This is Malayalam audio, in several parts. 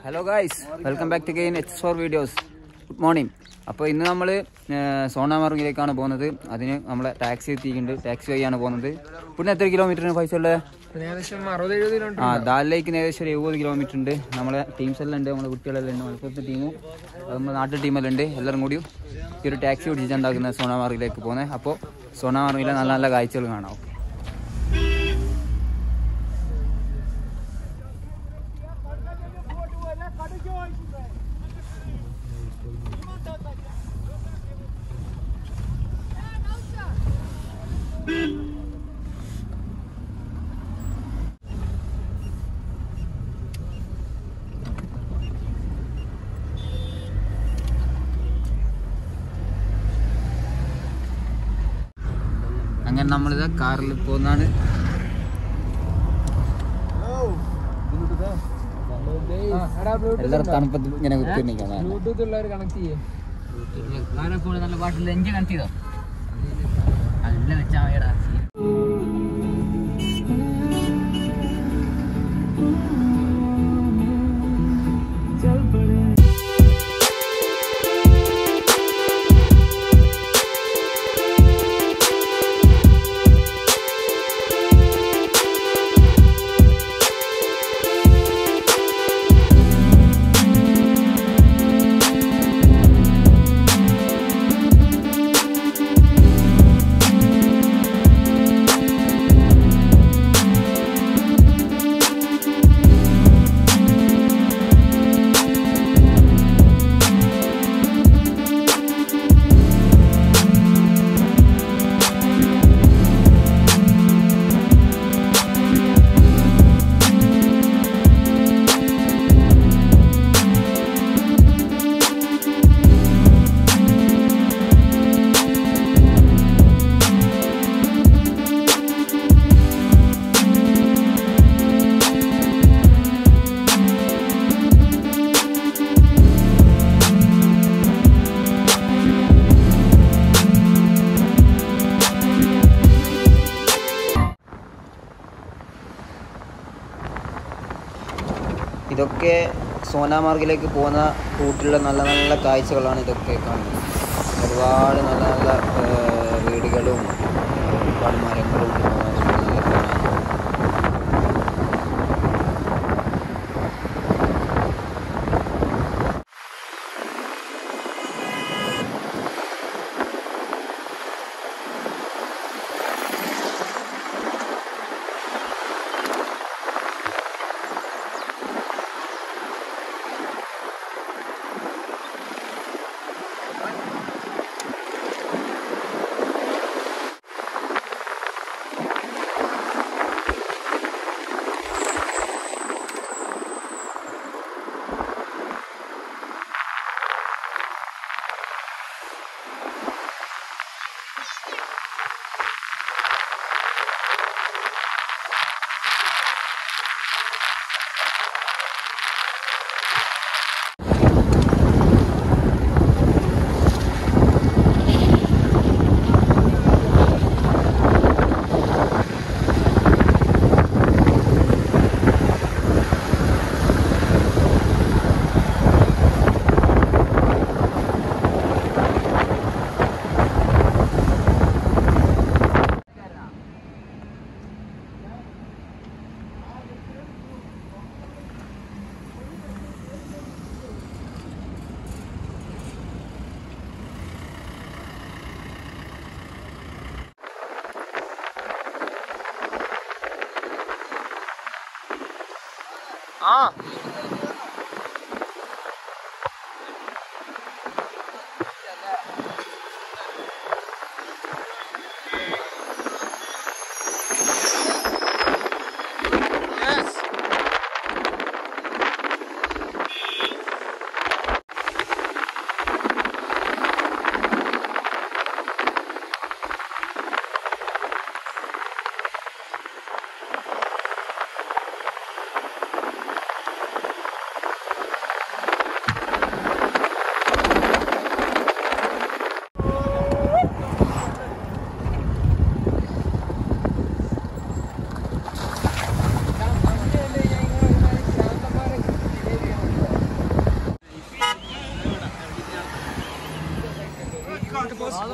Hello guys welcome back to gain H four videos good morning അപ്പോൾ ഇന്ന് നമ്മൾ സോണാമാർഗിലേക്കാണ് പോകുന്നത് അതിന് നമ്മളെ ടാക്സി എത്തിയിട്ടുണ്ട് ടാക്സി വഴിയാണ് പോകുന്നത് പിന്നെ എത്ര കിലോമീറ്ററിന് പൈസ ഉള്ളത് ഏകദേശം അറുപത് എഴുപത് കിലോമീറ്റർ ആ ദാലിലേക്ക് ഏകദേശം ഒരു എഴുപത് കിലോമീറ്റർ ഉണ്ട് നമ്മളെ ടീംസ് എല്ലാം ഉണ്ട് നമ്മുടെ കുട്ടികളെല്ലാം ഉണ്ട് മലപ്പുറത്തെ ടീമും അത് നമ്മുടെ നാട്ടിലെ ടീമെല്ലാം ഉണ്ട് എല്ലാവരും കൂടി ഈ ഒരു ടാക്സി പിടിച്ചിട്ടുണ്ടാക്കുന്നത് സോണാമാർഗിലേക്ക് പോകുന്നത് അപ്പോൾ സോണാമാർഗിലെ നല്ല നല്ല കാഴ്ചകൾ കാണാം അങ്ങനെ നമ്മളിത് കാറിൽ പോകുന്നതാണ് എല്ലാവരും തണുപ്പത്ത് ഇങ്ങനെ കുത്തിണ്ടിരിക്കുന്നത് ബ്ലൂടൂത്ത് ഉള്ളവർ കണക്ട് ചെയ്യേ നല്ല പാട്ടിൽ എഞ്ചി കണക്ട് ചെയ്തോ നല്ല വെച്ചാ മതിയെടാ. ഇതൊക്കെ സോനാമാർഗിലേക്ക് പോകുന്ന റൂട്ടിലുള്ള നല്ല നല്ല കാഴ്ചകളാണ് ഇതൊക്കെ കാണുന്നത് ഒരുപാട് നല്ല നല്ല ഏർ, വീടുകളും ഏർ, ഒരുപാട് മരങ്ങളും ഏർ, എല്ലാം കാണാൻ.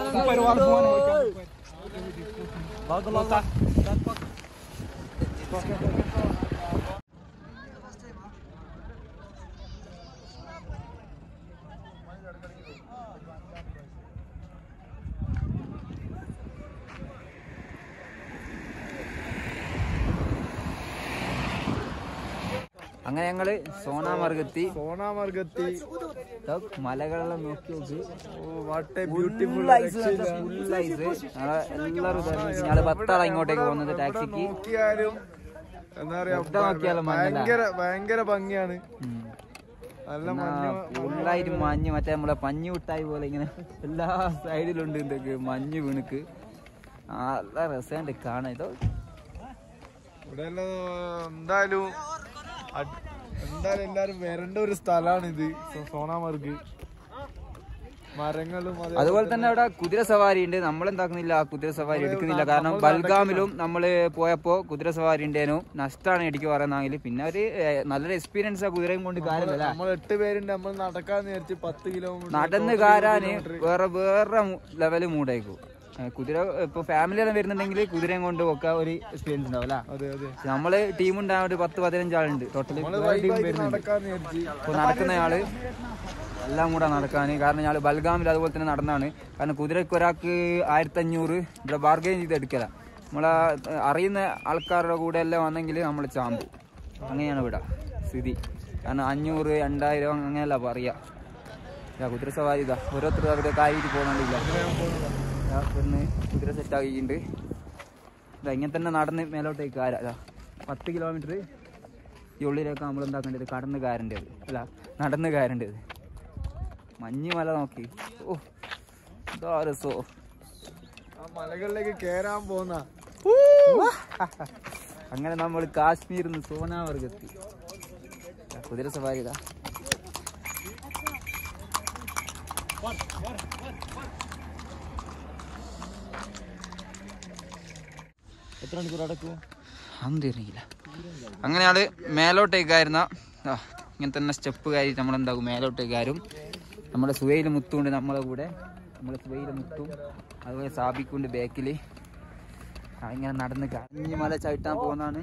അങ്ങനെ ഞങ്ങള് സോനാമാർഗെത്തി സോനാമാർഗത്തി മലകളെല്ലാം നോക്കി നോക്കി oh what a beautiful full ice എല്ലാവരും ഞങ്ങള് പത്താളാ ഇങ്ങോട്ടേക്ക് പോകുന്നത് ടാക്സിക്ക് നോക്കിയാലും എന്താ പറയാ എവിടെ നോക്കിയാലും മഞ്ഞിലാ. ഭയങ്കര ഭയങ്കര ഭംഗിയാണ് ഉം. നല്ല മഞ്ഞ് ഫുള്ളായിട്ട് മഞ്ഞ് മറ്റേ നമ്മളെ പഞ്ഞു മിഠായി പോലെ ഇങ്ങനെ എല്ലാ സൈഡിലുണ്ട് എന്തൊക്കെ മഞ്ഞ് വീണുക്ക് നല്ല രസമുണ്ട് കാണാൻ ഇതോ ഇവിടെ എല്ലാം എന്തായാലും അട്- എന്തായാലും എല്ലാരും വരേണ്ട ഒരു സ്ഥലമാണ് ഇത് സോനാമാർഗ് മരങ്ങളും അതേ- അതുപോലെ തന്നെ അവിടെ കുതിര സവാരി ഉണ്ട് നമ്മൾ എന്താക്കുന്നില്ല ആ കുതിര സവാരി എടുക്കുന്നില്ല കാരണം ബൽഗാമിലും നമ്മൾ പോയപ്പോ കുതിര സവാരി ഉണ്ടേനു നഷ്ടമാണ് എനിക്ക് പറയുന്നെങ്കിൽ പിന്നെ ഒരു ഏഹ്, നല്ലൊരു എക്സ്പീരിയൻസ് ആ കുതിരയും കൊണ്ട് കാര്യമല്ല നമ്മൾ എട്ട് പേരുണ്ട് നമ്മൾ നടക്കാന്ന് വിചാരിച്ച് പത്ത് കിലോമീറ്റർ നടന്ന് കാരാന് വേറെ വേറെ ലെവല് മൂടായിക്കും ഏഹ്, കുതിര ഇപ്പൊ ഫാമിലി എല്ലാം വരുന്നുണ്ടെങ്കിൽ കുതിരയും കൊണ്ട് ഒക്കെ ഒരു എക്സ്പീരിയൻസ് ഉണ്ടാവും അല്ലേ അതെ അതെ നമ്മള് ടീം ഉണ്ടായ ഒരു പത്ത് പതിനഞ്ച് ആളുണ്ട് ടോട്ടല് നമ്മള് ടീം വൈബായിട്ട് വരുന്നുണ്ട് നടക്കാന്ന് വിചാരിച്ച് അപ്പോൾ നടക്കുന്നയാള് എല്ലാം കൂടെ നടക്കാൻ കാരണം ഞാൻ ബൽഗാമിൽ അതുപോലെ തന്നെ നടന്നാണ് കാരണം കുതിരയ്ക്ക് ഒരാൾക്ക് ആയിരത്തി അഞ്ഞൂറ് ഇവിടെ ബാർഗെയിൻ ചെയ്ത് എടുക്കല നമ്മളെ ഏഹ്, അറിയുന്ന ആൾക്കാരുടെ കൂടെ എല്ലാം വന്നെങ്കിൽ നമ്മൾ ചാമ്പു അങ്ങനെയാണ് ഇവിടെ സ്ഥിതി കാരണം അഞ്ഞൂറ് രണ്ടായിരം അങ്ങനെയല്ല പറയാ ഇതാ കുതിര സവാരി ഇതാ ഓരോരുത്തർ അവിടെ കാര്യമായിട്ട് പോകുന്നുണ്ടില്ല ഇവിടുന്ന് കുതിര സെറ്റ് ആക്കിയിട്ടുണ്ട് ഇതാ ഇങ്ങനെ തന്നെ നടന്ന് മേലോട്ടേക്ക് കാര ഇതാ പത്ത് കിലോമീറ്റർ ഈ ഉള്ളിലേക്ക് നമ്മൾ എന്താക്കേണ്ടത് കടന്ന് കയറേണ്ടത് അല്ല നടന്ന് കയറേണ്ടത് മഞ്ഞ് മല നോക്കി ഓ എന്താ രസോ ആ മലകളിലേക്ക് കേറാൻ പോന്ന അങ്ങനെ നമ്മൾ കാശ്മീരിൽ നിന്ന് സോനാവർഗത്തി കുതിര സവാരി ഇതാ എത്ര മണിക്കൂർ അടക്കും അതൊന്നും തീർന്നില്ല അങ്ങനെയാണ് മേലോട്ടേക്ക് കയറുന്ന ആ, ഇങ്ങനെ തന്നെ സ്റ്റെപ്പ് കയറി നമ്മൾ എന്താകും മേലോട്ടേക്ക് കയറും നമ്മുടെ സുവയിൽ മുത്തുണ്ട് നമ്മളെ കൂടെ നമ്മളെ സുവയിൽ മുത്തും അതുപോലെ സാബിക്കുണ്ട് ബാക്കിൽ ഇങ്ങനെ നടന്ന് കഞ്ഞി മല ചവിട്ടാൻ പോകുന്നതാണ്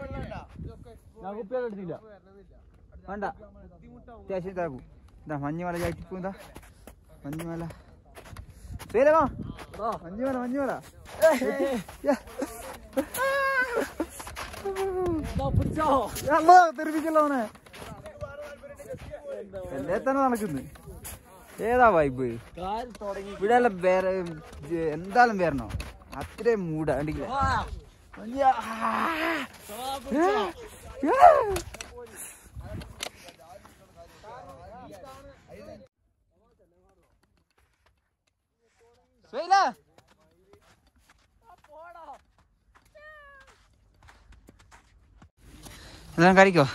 വേണ്ട അത്യാവശ്യം ഇതാക്കും ഇതാ മഞ്ഞുമല ചവിട്ടി പോകുന്നതാ മഞ്ഞുമല പേരവാ മഞ്ഞുമല മഞ്ഞുമല അല്ലോ തെറിപ്പിക്കല്ലോ അവനെ എന്റെ തന്നെ നടക്കുന്നു ഏതാ വൈബ് ഇവിടെ എല്ലാം വേറെ ജ- എന്തായാലും വരണോ അത്രയും മൂടാ കണ്ടില്ലേ അയ്യാ. ഏ? ഏ? സുഹൈല. എല്ലാം കഴിക്കോ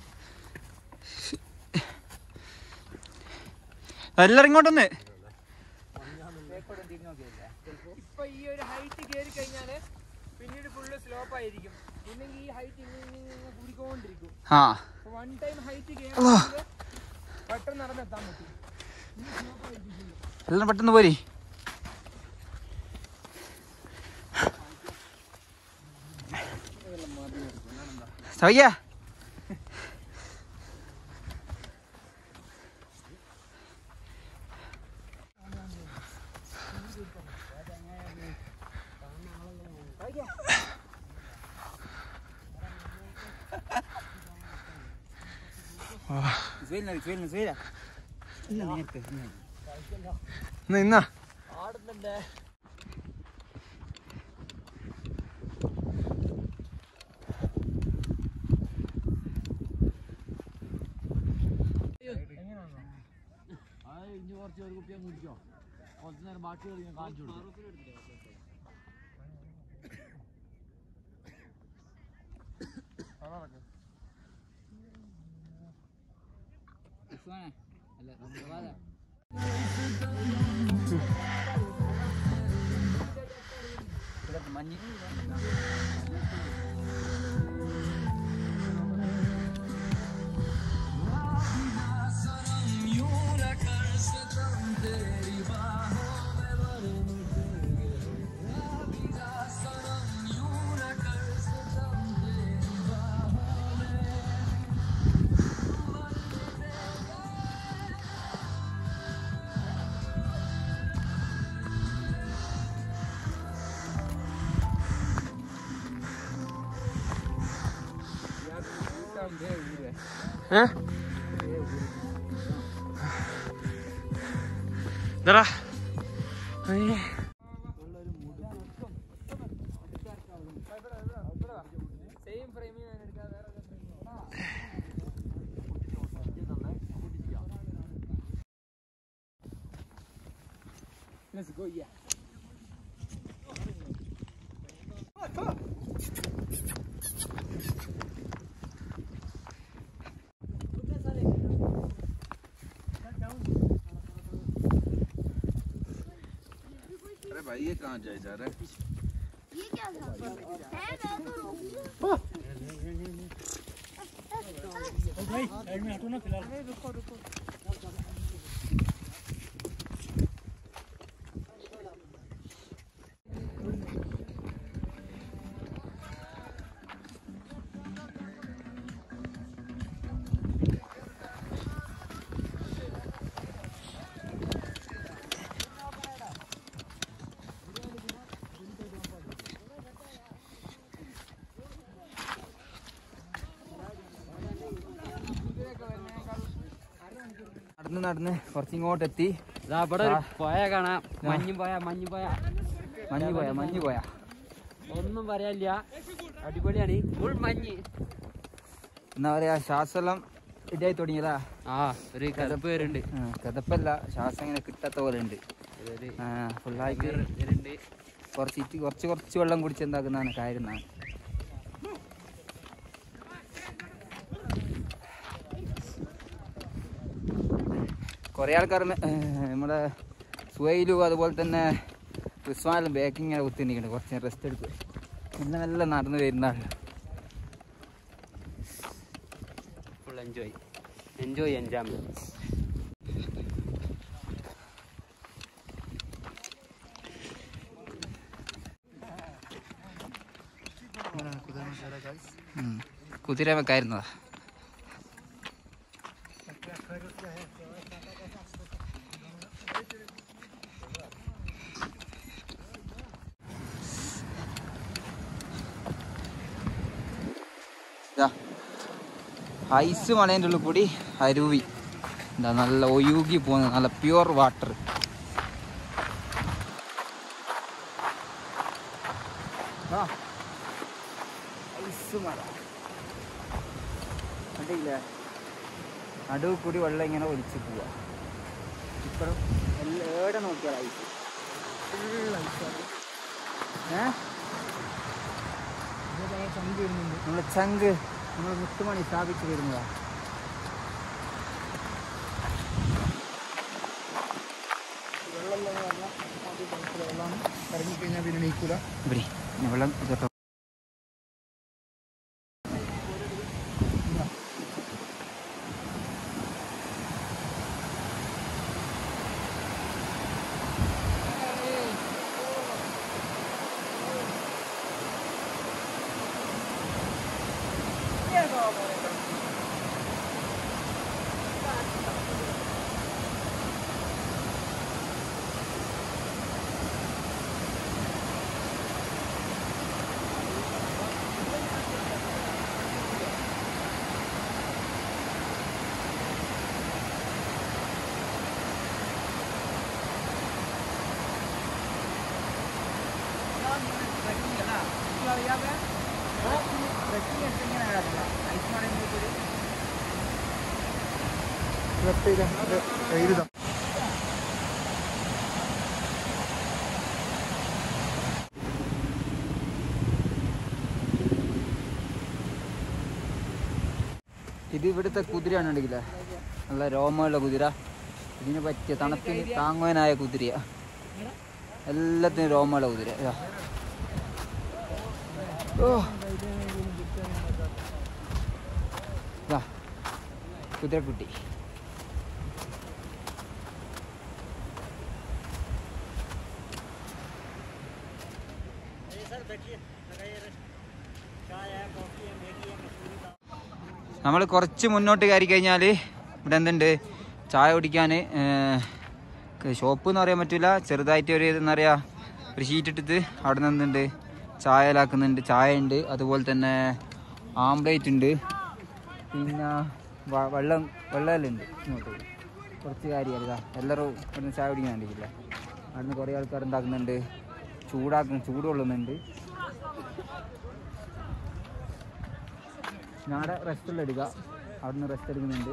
എല്ലാരും ഇങ്ങോട്ടൊന്ന് ഇപ്പൊ ഈ ഒരു ഹൈറ്റ് കയറി കഴിഞ്ഞാല് പിന്നീട് ഫുള്ള് സ്ലോപ്പ് ആയിരിക്കും ഇല്ലെങ്കിൽ ഈ ഹൈറ്റ് കൂടിക്കൊണ്ടിരിക്കും ആ വൺ ടൈം ഹൈറ്റ് കയറി പെട്ടെന്ന് നടന്നെത്താൻ പറ്റും എല്ലാം പെട്ടെന്ന് പോരി സൗയ്യ ഇന്ന് ഇന്നാ മഞ്ഞ് ഏ ഇതാ അയ്യേ സെയിം ഫ്രെയിമിൽ ഞാൻ എടുക്കാം വേറെ Let's go, yeah. अरे भाई ये कहाँ जाए जा रहा है ये क्या था है मैं तो रोक നടന്ന് നടന്ന് കുറച്ചിങ്ങോട്ട് എത്തി ഇതാ ഇവിടെ ഒരു പോയ കാണാം മഞ്ഞും പോയ മഞ്ഞും പോയ മഞ്ഞ് പോയാ മഞ്ഞ് പോയാ ഒന്നും പറയാനില്ല അടിപൊളിയാണ് ഫുൾ മഞ്ഞ് എന്താ പറയാ ശ്വാസമെല്ലാം ഇതായി തുടങ്ങിയതാ ആ ഒരു കഥപ്പ് വരുന്നുണ്ട് ആ, കിതപ്പല്ല ശ്വാസം ഇങ്ങനെ കിട്ടാത്ത പോലെ ഉണ്ട് ഒരു ഫുള്ളായിട്ട് വരുന്നുണ്ട് കുറച്ച് ഇറ്റ് കുറച്ച് കുറച്ച് വെള്ളം കുടിച്ച് എന്താക്കുന്നതാണ് കാര്യം എന്നാണ് കുറേ ആൾക്കാർ നമ്മുടെ സുവയിലും അതുപോലെ തന്നെ ക്രിസ്മാലും ബാക്കിങ് കുത്തി നിൽക്കുന്നുണ്ട് കുറച്ച് റെസ്റ്റ് എടുക്കും മെല്ലെ മെല്ലെ നടന്നു വരുന്ന ആള് ഫുൾ എൻജോയ് എൻജോയ് എൻജോയ് ഉം. കുതിര വെക്കായിരുന്നതാ ഇതാ ഐസ് മലേൻ്റെ ഉള്ളിൽ കൂടി അരുവി എന്താ നല്ല ഒഴുകി പോകുന്നത് നല്ല പ്യുവർ വാട്ടർ ഐസ് മല കണ്ടില്ലേ നടുവ് കൂടി വെള്ളം ഇങ്ങനെ ഒലിച്ച് പോവാ ഇപ്പഴും എല്ലാം ഏടെ നോക്കിയാൽ ഐസ് ഫുൾ ഐസാണ് ഏ നമ്മളെ ചങ്ക് നമ്മൾ മുത്തുമണി സ്ഥാപിച്ചു വരുന്നതാ ഇറങ്ങിക്കഴിഞ്ഞാൽ പിന്നെ നീക്കൂല ഇവിടെ ഇനി വെള്ളം ഇതൊക്കെ എഴുതാം ഇത് ഇവിടുത്തെ കുതിരയാണ് ഉണ്ടെങ്കിലേ നല്ല രോമമുള്ള കുതിര ഇതിന് പറ്റിയ തണുപ്പിന് താങ്ങുവാനായ കുതിരയാ എല്ലാത്തിനും രോമമുള്ള കുതിര ഇതാ. ഓ ഇതാ, കുതിരക്കുട്ടി നമ്മൾ കുറച്ച് മുന്നോട്ട് കയറി കഴിഞ്ഞാൽ ഇവിടെ എന്തുണ്ട് ചായ കുടിക്കാൻ ഷോപ്പ് എന്ന് പറയാൻ പറ്റില്ല ചെറുതായിട്ട് ഒരു എന്താ പറയുക ഒരു ഷീറ്റ് ഇട്ടിട്ട് അവിടെ നിന്ന് എന്തുണ്ട് ചായലാക്കുന്നുണ്ട് ചായ ഉണ്ട് അതുപോലെ തന്നെ ആംപ്ലേറ്റ് ഉണ്ട് പിന്നെ വ- വെള്ളം വെള്ളമെല്ലാം ഉണ്ട് ഇങ്ങോട്ട് കുറച്ച് കാര്യമല്ല എല്ലാവരും ഇവിടുന്ന് ചായ കുടിക്കാൻ വേണ്ടിയില്ല അവിടുന്ന് കുറേ ആൾക്കാർ ഉണ്ടാക്കുന്നുണ്ട് ചൂടാക്കും ചൂട് കൊള്ളുന്നുണ്ട് ഞാടെ റെസ്റ്റുള്ള എടുക്കുക അവിടുന്ന് റെസ്റ്റ് എടുക്കുന്നുണ്ട്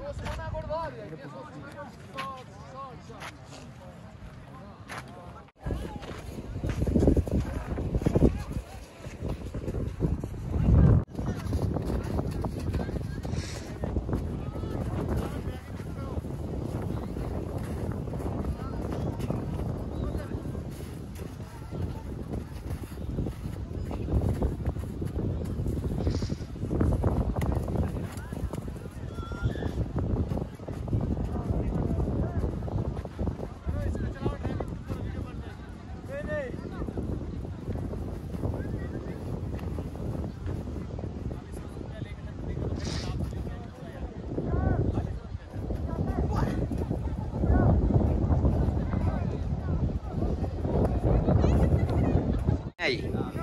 ആയി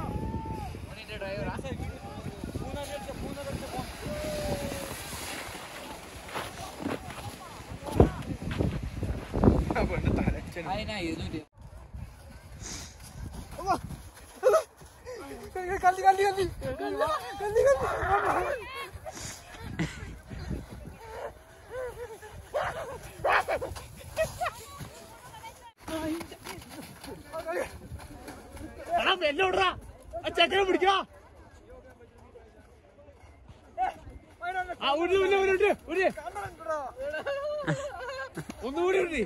ഒന്നുകൂടി ഉണ്ട്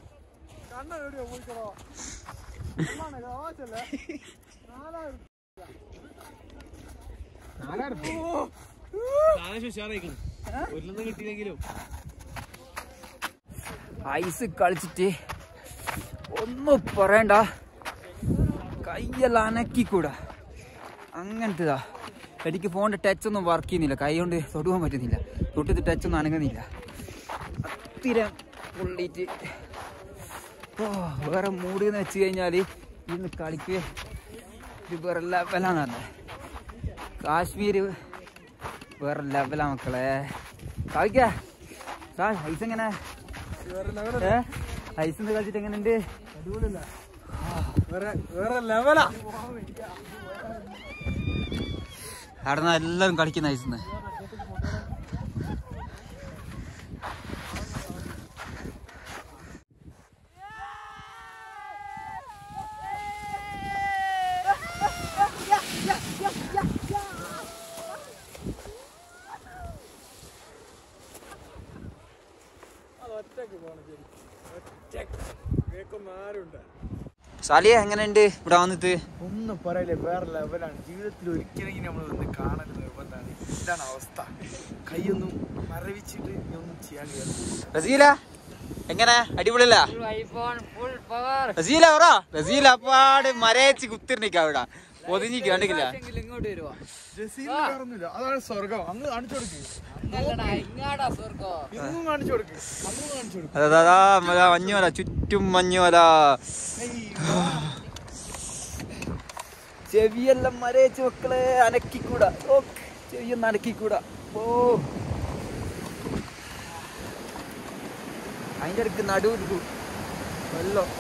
കിട്ടിയില്ലെങ്കിലും ഐസ് കളിച്ചിട്ട് ഒന്നും പറയണ്ട കൈയെല്ലാം അനക്കിക്കൂടാ അങ്ങനത്തേതാ എനിക്ക് ഫോണിന്റെ ടച്ച് ഒന്നും വർക്ക് ചെയ്യുന്നില്ല കൈ കൊണ്ട് തൊടുവാൻ പറ്റുന്നില്ല തൊട്ടിട്ട് ടച്ച് ഒന്നും അനങ്ങുന്നില്ല അത്തിരം പൊള്ളിയിട്ട് ഓ വേറെ മൂഡ് എന്ന് വെച്ച് കഴിഞ്ഞാൽ ഇന്ന് കളിക്ക് ഇത് വേറെ ലെവലാണ് പറഞ്ഞത് കാശ്മീര് വേറെ ലെവലാ മക്കളെ കളിക്കാ സാർ ഐസ് എങ്ങനെ ഏ ഐസ് കളിച്ചിട്ട് എങ്ങനെയുണ്ട് വേറെ വേറെ ലെവലാ അവിടെ നിന്ന് എല്ലാവരും കളിക്കുന്ന ഐസ് സാലിയ എങ്ങനെയുണ്ട് ഇവിടെ വന്നിട്ട് ഒന്നും പറയില്ലേ വേറെ ലെവലാണ് ജീവിതത്തിൽ ഒരിക്കലെങ്കിലും നമ്മൾ ഒന്ന് കാണൽ നിർബന്ധമാണ് ഇതാണ് അവസ്ഥ കൈയൊന്നും മരവിച്ചിട്ട് ഇനി ഒന്നും ചെയ്യാൻ കഴിയാത്ത റസീല എങ്ങനെ അടിപൊളിയല്ല റസീല പറ റസീല അപ്പാട് മരയച്ച് കുത്തിരിക്ക അവിടെ ഒതുങ്ങി കണ്ടില്ല ഇങ്ങോട്ട് വരുവാ ജസീലിന് വേറൊന്നുമില്ല അതാണ് സ്വർഗം അങ്ങ് കാണിച്ചു കൊടുക്ക് ഇന്നും കാണിച്ചു കൊടുക്ക് അന്നും കാണിച്ചു കൊടുക്ക് അതാ മല മഞ്ഞുമല ചുറ്റും മഞ്ഞുമല ചെവിയെല്ലാം മരയച്ച് മക്കളെ അനക്കിക്കൂടാ ഓക്കെ ചെവിയൊന്നും അനക്കിക്കൂടാ ഓ അതിൻ്റെ അടുക്ക് നടുവിൽ വെള്ളം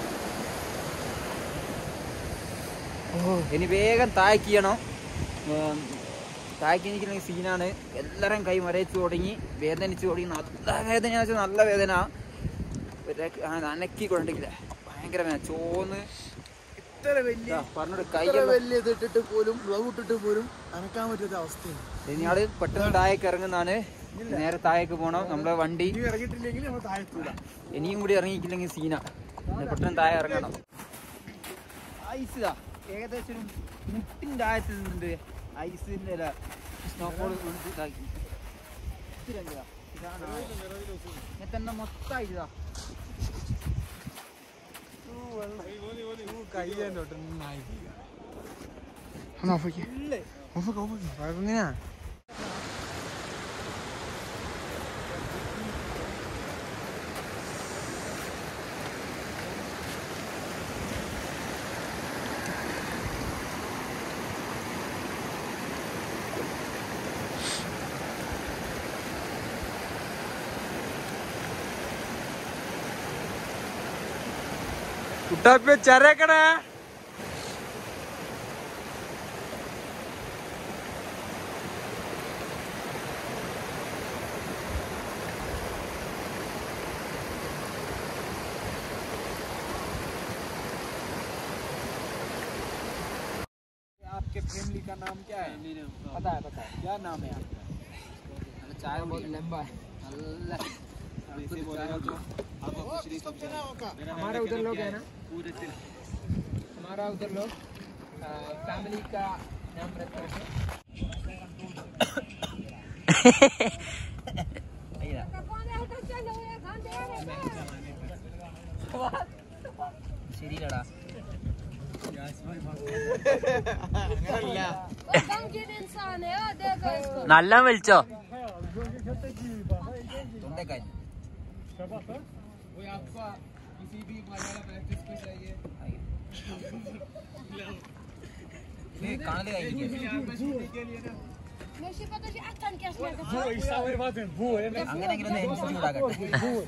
ഓ ഇനി വേഗം താഴ്ക്കിയണം താഴ്ക്കി നിൽക്കുന്ന സീനാണ് എല്ലാവരും കൈ മരയിച്ച് തുടങ്ങി വേദനിച്ച് തുടങ്ങി നല്ല വേദന വെച്ചാൽ നല്ല വേദന ഒരു ആ അനക്കി കൊണ്ടിട്ടില്ല ഭയങ്കര വേദന ചോന്ന് ഇത്ര വലിയ പറഞ്ഞോട് ഇത്ര കൈയെല്ലാം വലിയ ഇത് ഇട്ടിട്ട് പോലും ഗ്ലൗ ഇട്ടിട്ട് പോലും അനക്കാൻ പറ്റാത്ത അവസ്ഥയാണ് ഇനിയാള് പെട്ടെന്ന് താഴേക്ക് ഇറങ്ങുന്നതാണ് നേരെ താഴേക്ക് പോണം നമ്മുടെ വണ്ടി ഇനി ഇറങ്ങിയിട്ടില്ലെങ്കിൽ നമ്മൾ താഴെത്തൂല ഇനിയും കൂടി ഇറങ്ങിയിട്ടില്ലെങ്കിൽ സീന പെട്ടെന്ന് താഴെ ഇറങ്ങണം ഐസ് ഇതാ ഏകദേശം ഒരു മുട്ടിൻ്റെ ആയത്തിൽ നിന്നുണ്ട് ഐസിൻ്റെ സ്നോഫോൾ ഇതാക്കി ഇത്തിരി ഇതാ. ഇതാണ് ആഴം. ഇങ്ങനെ തന്നെ മൊത്തമായിട്ട് ഇതാ കൈ തന്നെ ഓഫാക്കി ഓഫാക്കി ഓഫാക്കി എങ്ങനെയാ കുട്ടാപ്പി ചരക്കണേ आपके फैमिली का नाम क्या है पता है पता है क्या नाम है आपका चाय बहुत लंबा है हमारे उधर लोग है ना हमारा उधर लोग फैमिली का नाम रखते हैं ശരിയല്ലടാ इंसान है और देखो इसको നല്ല വിളിച്ചോ തൊണ്ടക്കായി कोई आपका किसी भी मलयालम एक्ट्रेस को चाहिए കാണല് കഴിഞ്ഞിരിക്കും ماشي पता شي احسن كاش ما അങ്ങനെങ്കിലും ഒന്ന് എൻജിൻ ചൂടാക്കട്ടെ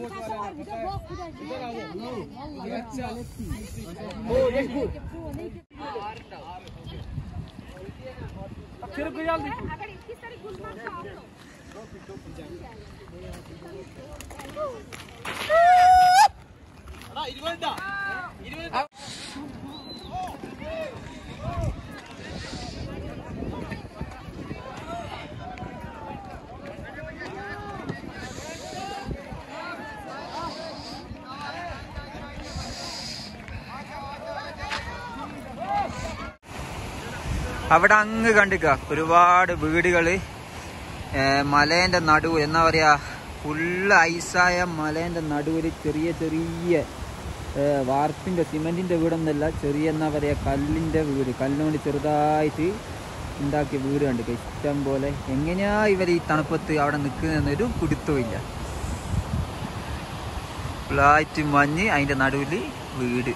അവിടെ അങ്ങ് കണ്ടിക്ക ഒരുപാട് വീടുകള് ഏ, മലേന്റെ നടുവ് എന്നാ പറയാ ഫുള്ള് ഐസായ മലേന്റെ നടുവിൽ ചെറിയ ചെറിയ ഏ, വാർപ്പിന്റെ സിമെന്റിന്റെ വീടൊന്നല്ല ചെറിയ എന്നാ പറയാ കല്ലിന്റെ വീട് കല്ലുകൊണ്ട് ചെറുതായിട്ട് ഉണ്ടാക്കിയ വീട് കണ്ടിക്ക ഇഷ്ടം പോലെ എങ്ങനെയാ ഇവർ ഈ തണുപ്പത്ത് അവിടെ നിൽക്കുന്നതെന്നൊരു പിടുത്തവും ഇല്ല ഫുള്ളായിട്ട് മഞ്ഞ് അതിന്റെ നടുവിൽ വീട്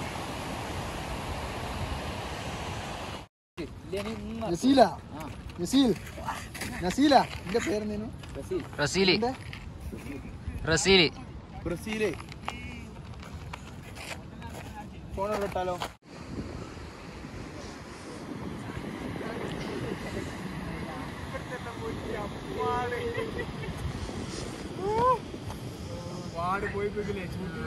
നസീല നസീൽ നസീല എന്റെ പേരെന്തേനു റസീല് റസീല് ബ്രസീല് ഫോൺ ഇട്ടാലോ പാട് പോയി പോയില്ലേ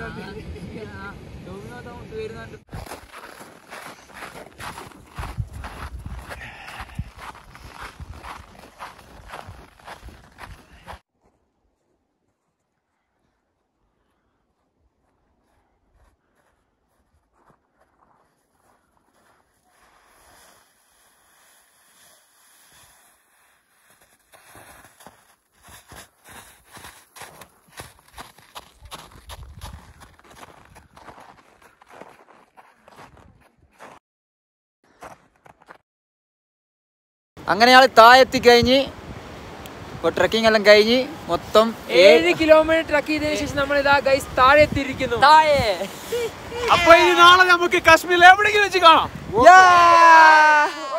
അങ്ങനെ ആള് താഴെത്തി കഴിഞ്ഞ് ഇപ്പൊ ട്രക്കിംഗ് എല്ലാം കഴിഞ്ഞ് മൊത്തം ഏഴ് കിലോമീറ്റർ ട്രക്ക് ചെയ്തതിനു ശേഷം നമ്മൾ ഇതാ ഗൈസ് താഴെ എത്തിയിരിക്കുന്നു താഴെ അപ്പൊ ഇനി നാളെ നമുക്ക് കാശ്മീരിൽ എവിടെയെങ്കിലും വെച്ച് കാണാം Yeah!